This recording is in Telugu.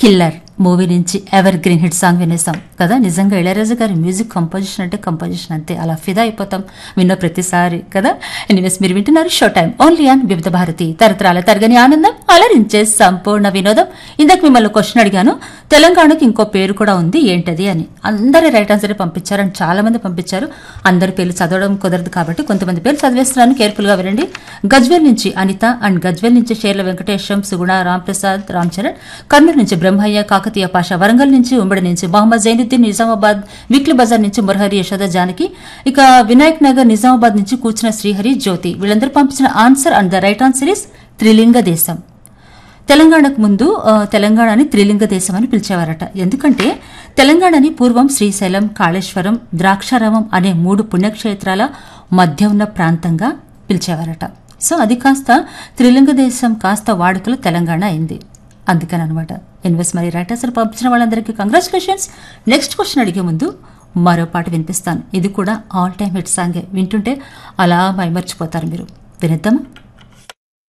కిల్లర్ మూవీ నుంచి ఎవర్ గ్రీన్ హిట్ సాంగ్ వినేసాం కదా నిజంగా ఇళయరాజా గారి మ్యూజిక్ కంపోజిషన్ అంటే కంపోజిషన్ అంతే అలా ఫిదా అయిపోతాం విన్న ప్రతిసారి కదా ఎనీవేస్ మీరు వింటున్నారు షో టైం ఓన్లీ ఆన్ వివిధ భారతి తరతరాల తరగని ఆనందం అలరించే సంపూర్ణ వినోదం ఇందాక మిమ్మల్ని క్వశ్చన్ అడిగాను తెలంగాణకి ఇంకో పేరు కూడా ఉంది ఏంటది అని అందరి రైట్ ఆన్సర్ పంపించారు అండ్ చాలా మంది పంపించారు అందరి పేర్లు చదవడం కుదరదు కాబట్టి కొంతమంది పేర్లు చదివేస్తున్నాను కేర్ఫుల్ గా వినండి గజ్వేల్ నుంచి అనిత అండ్ గజ్వేల్ నుంచి షేర్ల వెంకటేశం సుగుణ రాంప్రసాద్ రామ్ చరణ్ కర్నూలు నుంచి బ్రహ్మయ్య కాకతీయ పాష వరంగల్ నుంచి ఉమ్మడి నుంచి మహమ్మద్ జైనుద్దీన్ నిజామాబాద్ విక్లి బజార్ నుంచి మురహరి యశోద జానకి ఇక వినాయక్ నగర్ నిజామాబాద్ నుంచి కూర్చున్న శ్రీహరి జ్యోతి వీళ్ళందరూ పంపించిన answer and the right answer is Trilinga Desam తెలంగాణకు ముందు ఆ, తెలంగాణని త్రిలింగ దేశం అని పిలిచేవారట ఎందుకంటే తెలంగాణని పూర్వం శ్రీశైలం కాళేశ్వరం ద్రాక్షారామం అనే మూడు పుణ్యక్షేత్రాల మధ్య ఉన్న ప్రాంతంగా పిలిచేవారట సో అది కాస్త త్రిలింగ దేశం కాస్త వాడుకలో తెలంగాణ అయింది అందుకని అనమాట ఇన్వెస్ట్ మరి రైట్ అసలు పంపించిన వాళ్ళందరికీ కంగ్రాచులేషన్స్ నెక్స్ట్ క్వశ్చన్ అడిగే ముందు మరో పాట వినిపిస్తాను ఇది కూడా ఆల్ టైమ్ హిట్ సాంగే వింటుంటే అలా మైమర్చిపోతారు మీరు వినిద్దామా